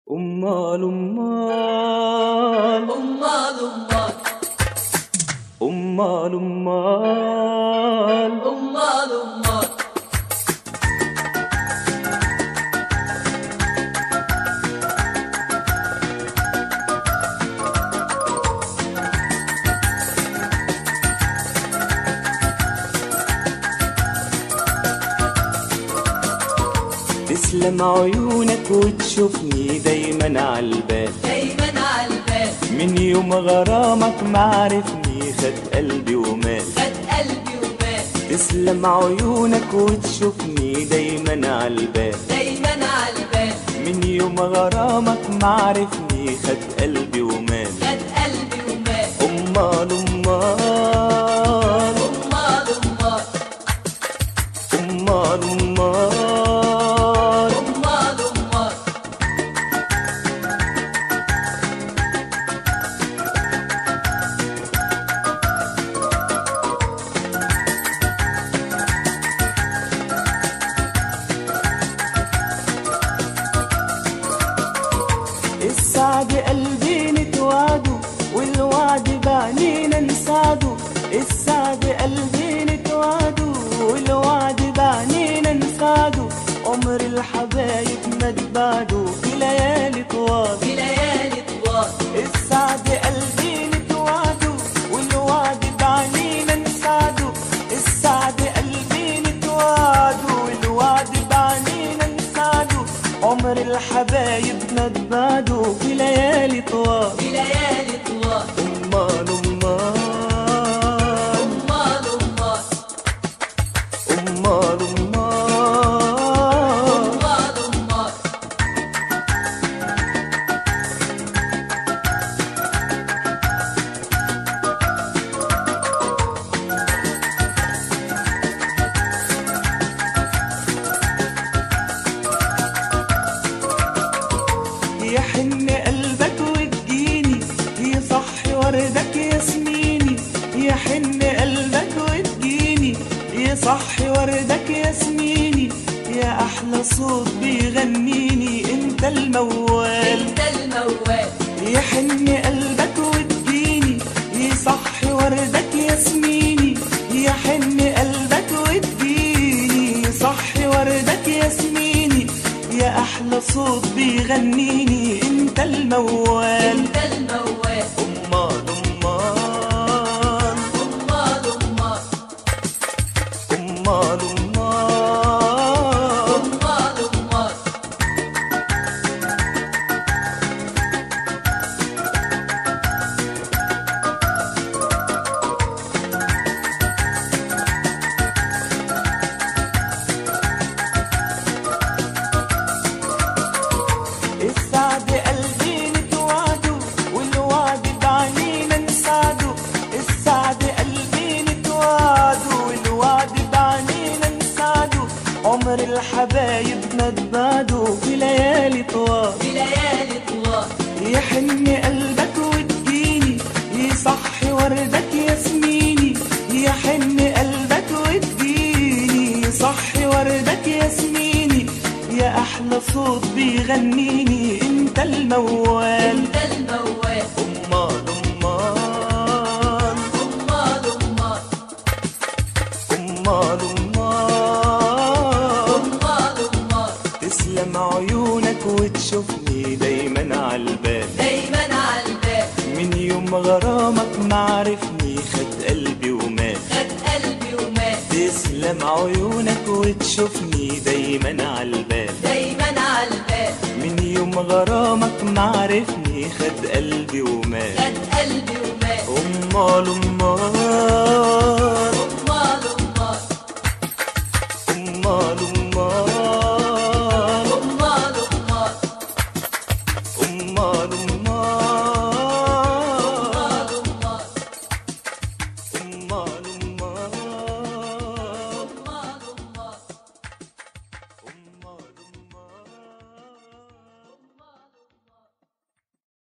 أمال أمال أمال أمال أمال أمال أمال أمال تسلم عيونك وتشوفني دايما عالبال دايما عالبال من يوم غرامك معرفني خد قلبي ومال خد قلبي ومات تسلم عيونك وتشوفني دايما عالبال دايما عالبال من يوم غرامك معرفني خد قلبي ومال خد قلبي ومات أمال أمال أمال أمال أمال أمال أمال أمال السعد قلبي نتوعده والوعد بعنينا نساعده السعد قلبي نتوعده والوعد بعنينا نساعده عمر الحبايب ما تبعده في ليالي طوال في ليالي طوال السعد قلبي نتوعده والوعد بعنينا نساعده السعد قلبي نتوعده والوعد بعنينا نساعده عمر الحبايب ما تبعده في ليالي طوال في ليالي طوال أمال أمال أمال أمال أمال أمال أمال أمال يحن قلبك وتجيني يصحي وردك ياسميني يحن قلبك وتجيني يصحي وردك ياسميني يا احلى صوت بيغنيني انت الموال أنت الموال يحن قلبك وتجيني يصحي وردك ياسميني يحن قلبك وتجيني يصحي وردك ياسميني يا احلى صوت بيغنيني انت الموال أنت الموال امال امال أمال أمال امال امال أمال أمال السعد قلبي نتوعده والوعد بعنينا نساعده السعد قلبي نتوعده والوعد بعنينا نساعده عمر الحبايب ما تبعده في ليالي طوال في ليالي طوال يحن قلبك وتجيني يصحي وردك ياسميني يحن قلبك وتجيني يصحي وردك ياسميني يا احلى صوت بيغنيني انت الموال أنت الموال امال امال أمال أمال امال امال أمال أمال تسلم عيونك وتشوفني دايما عالبال دايما عالبال من يوم غرامك معرفني خد قلبي ومات خد قلبي ومات تسلم عيونك وتشوفني دايما عالبال دايما عالبال من يوم غرامك معرفني خد قلبي ومات خد قلبي ومات أمال أمال